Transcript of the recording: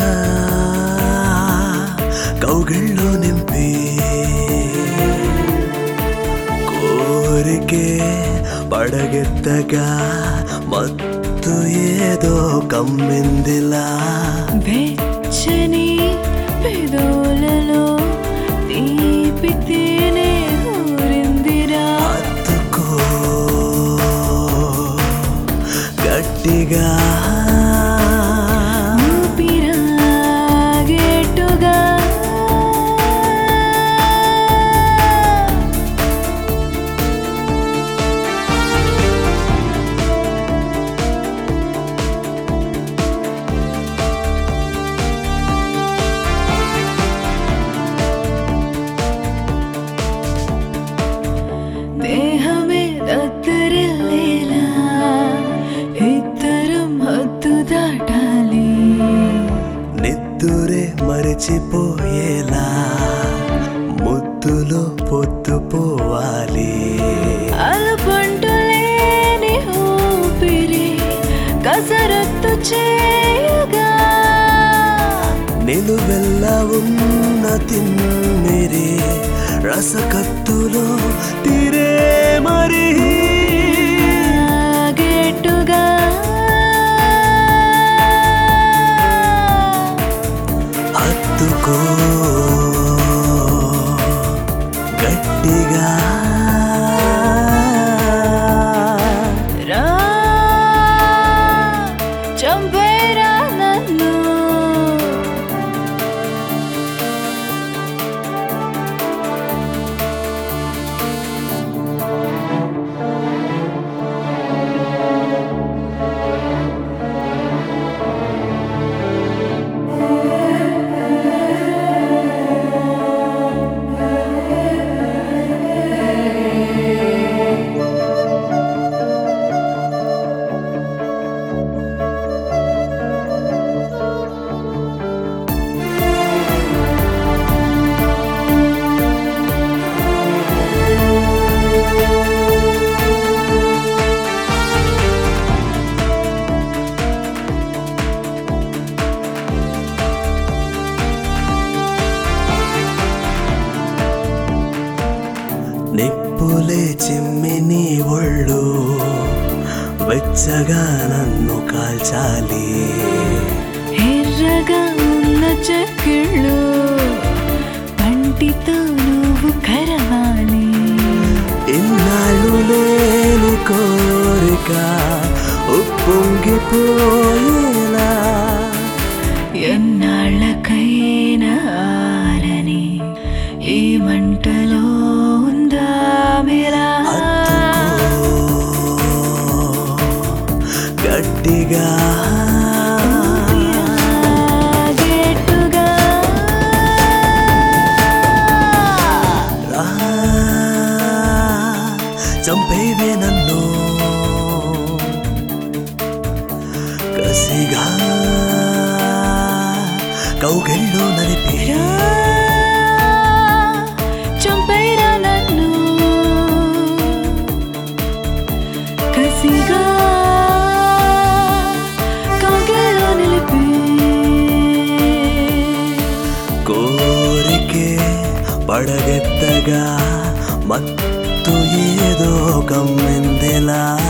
కౌగిళ్ళు నింపి కోరికే పడగెత్తగా మత్తు ఏదో కమ్మిందిలా వెచ్చని పెదవులలో తీపి తేనె ఊరిందిరా అత్తుకో గట్టిగా ఊపిరాగేట్టుగా దేహమే దత్తరిల్లేలా ఇద్దరం హద్దు దాటాలి నిద్దురే మరిచిపోయేలా ముద్దులో పొద్దు పోవాలి అలపంటు లేని ఊపిరి కసరత్తు చేయగా నిలువెల్ల ఉన్న తిమ్మిరి రసకత్తులో తీరే మరి ఆగేట్టుగా హత్తుకో గట్టిగా రా చంపేరా నన్ను నిప్పులే చిమ్మి నీ ఒళ్ళు వెచ్చగా నన్ను కాల్చాలి ఎర్రగా ఉన్న చెక్కిళ్ళు పంటితో నువ్వు కరవాలి ఇన్నాళ్ళు లేని కోరిక ఉప్పొంగిపోయేలా ఎన్నాళ్ళకైనా ఆరని ఈ మంటలో ఉందా మీరా గట్టిగా గేట్టుగా రా చంపేవే నన్ను కసిగా కౌగిళ్ళు నలిపి రా, చంపేరా నన్ను కసిగా కౌగిల్లో నిలిపి కోరికే పడగెత్తగా మత్తు ఏదో కమ్మిందిలా